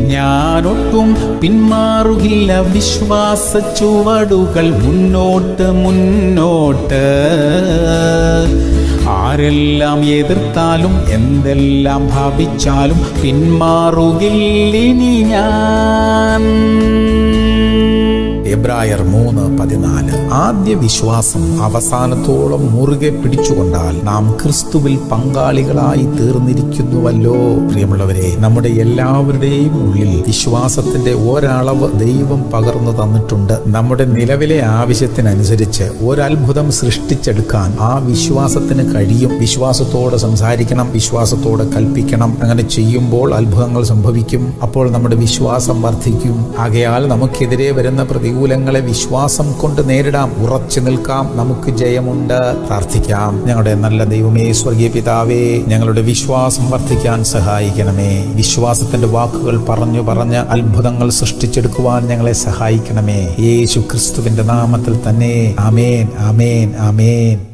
ഞാനൊട്ടും പിന്മാറുകില്ല വിശ്വാസ ചുവടുകൾ മുന്നോട്ട് മുന്നോട്ട് ആരെല്ലാം എതിർത്താലും എന്തെല്ലാം ഭാവിച്ചാലും പിന്മാറുകില്ലിനി ഞാൻ എബ്രായർ മൂന്ന് പതിനാല് ആദ്യ വിശ്വാസം അവസാനത്തോളം മുറുകെ പിടിച്ചുകൊണ്ടാൽ നാം ക്രിസ്തുവിൽ പങ്കാളികളായി തീർന്നിരിക്കുന്നുവല്ലോ പ്രിയമുള്ളവരെ നമ്മുടെ എല്ലാവരുടെയും ഉള്ളിൽ വിശ്വാസത്തിന്റെ ഒരളവ് ദൈവം പകർന്നു തന്നിട്ടുണ്ട് നമ്മുടെ നിലവിലെ ആവശ്യത്തിനനുസരിച്ച് ഒരത്ഭുതം സൃഷ്ടിച്ചെടുക്കാൻ ആ വിശ്വാസത്തിന് കഴിയും വിശ്വാസത്തോടെ സംസാരിക്കണം വിശ്വാസത്തോടെ കൽപ്പിക്കണം അങ്ങനെ ചെയ്യുമ്പോൾ അത്ഭുതങ്ങൾ സംഭവിക്കും അപ്പോൾ നമ്മുടെ വിശ്വാസം വർദ്ധിക്കും ആകയാൽ നമുക്കെതിരെ വരുന്ന പ്രതികൂലങ്ങളെ വിശ്വാസം കൊണ്ട് നേരിടാം ഉറച്ചു നിൽക്കാം നമുക്ക് ജയമുണ്ട് പ്രാർത്ഥിക്കാം ഞങ്ങളുടെ നല്ല ദൈവമേ സ്വർഗീയ പിതാവേ ഞങ്ങളുടെ വിശ്വാസം വർദ്ധിക്കാൻ സഹായിക്കണമേ വിശ്വാസത്തിന്റെ വാക്കുകൾ പറഞ്ഞു പറഞ്ഞ് അത്ഭുതങ്ങൾ സൃഷ്ടിച്ചെടുക്കുവാൻ ഞങ്ങളെ സഹായിക്കണമേ യേശു ക്രിസ്തുവിന്റെ നാമത്തിൽ തന്നെ ആമേൻ ആമേൻ ആമേൻ